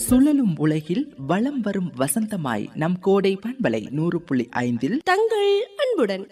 சுழலும் உலகில் வலம் வரும் வசந்தமாய் நம் கோடை பண்பலை நூறு புள்ளி ஐந்தில் தங்கள் அன்புடன்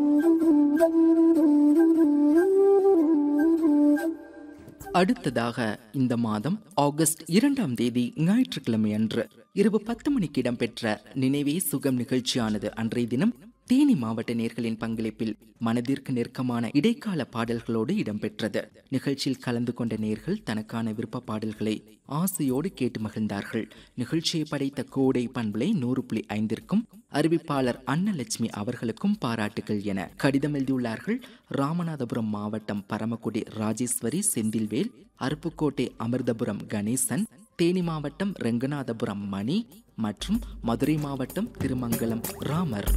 அடுத்ததாக இந்த மாதம் ஆகஸ்ட் இரண்டாம் தேதி ஞாயிற்றுக்கிழமை அன்று இரவு பத்து மணிக்கு இடம்பெற்ற நினைவே சுகம் நிகழ்ச்சியானது அன்றைய தினம் தேனி மாவட்ட நேர்களின் பங்களிப்பில் மனதிற்கு நெருக்கமான இடைக்கால பாடல்களோடு இடம்பெற்றது நிகழ்ச்சியில் கலந்து கொண்ட நேர்கள் தனக்கான விருப்ப பாடல்களை ஆசையோடு கேட்டு மகிழ்ந்தார்கள் நிகழ்ச்சியை படைத்த கோடை பண்பலை நூறு புள்ளி ஐந்திற்கும் அறிவிப்பாளர் அன்னலட்சுமி அவர்களுக்கும் பாராட்டுகள் என கடிதம் எழுதியுள்ளார்கள் ராமநாதபுரம் மாவட்டம் பரமக்குடி ராஜேஸ்வரி செந்தில்வேல் அருப்புக்கோட்டை அமிர்தபுரம் கணேசன் தேனி மாவட்டம் ரெங்கநாதபுரம் மணி மற்றும் மதுரை மாவட்டம் திருமங்கலம் ராமர்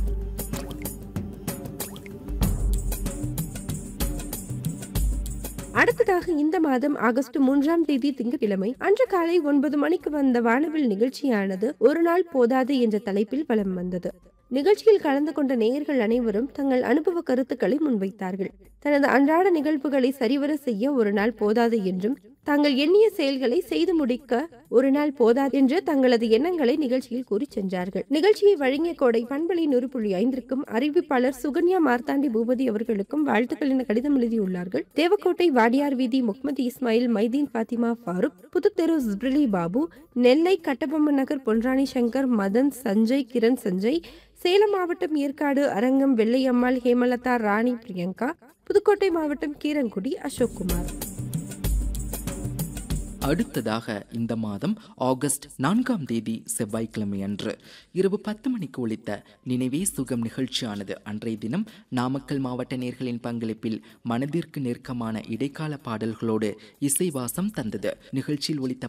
அடுத்ததாக இந்த மாதம் ஆகஸ்ட் மூன்றாம் தேதி திங்கட்கிழமை அன்று காலை ஒன்பது மணிக்கு வந்த வானவில் நிகழ்ச்சியானது ஒரு நாள் போதாது என்ற தலைப்பில் வலம் வந்தது நிகழ்ச்சியில் கலந்து கொண்ட நேயர்கள் அனைவரும் தங்கள் அனுபவ கருத்துக்களை முன்வைத்தார்கள் தனது அன்றாட நிகழ்வுகளை சரிவர செய்ய ஒரு நாள் போதாது என்றும் தாங்கள் எண்ணிய செயல்களை செய்து முடிக்க ஒரு நாள் போதாது என்று தங்களது எண்ணங்களை நிகழ்ச்சியில் கூறி சென்றார்கள் நிகழ்ச்சியை வழங்கிய கோடை பண்பலை நூறு புள்ளி ஐந்திற்கும் அறிவிப்பாளர் சுகன்யா மார்த்தாண்டி பூபதி அவர்களுக்கும் வாழ்த்துக்கள் என கடிதம் எழுதியுள்ளார்கள் தேவக்கோட்டை வாடியார் வீதி முகமது இஸ்மாயில் மைதீன் பாத்திமா ஃபாரூக் புதுத்தெரு ஜிப்ரிலி பாபு நெல்லை கட்டபொம்மன் நகர் பொன்ராணி சங்கர் மதன் சஞ்சய் கிரண் சஞ்சய் சேலம் மாவட்டம் ஏற்காடு அரங்கம் வெள்ளையம்மாள் ஹேமலதா ராணி பிரியங்கா புதுக்கோட்டை மாவட்டம் கீரங்குடி அசோக் குமார் அடுத்ததாக இந்த மாதம் ஆகஸ்ட் நான்காம் தேதி செவ்வாய்க்கிழமை அன்று இரவு பத்து மணிக்கு ஒலித்த நினைவே சுகம் நிகழ்ச்சியானது அன்றைய தினம் நாமக்கல் மாவட்ட நேர்களின் பங்களிப்பில் மனதிற்கு நெருக்கமான இடைக்கால பாடல்களோடு இசைவாசம் தந்தது நிகழ்ச்சியில் ஒலித்த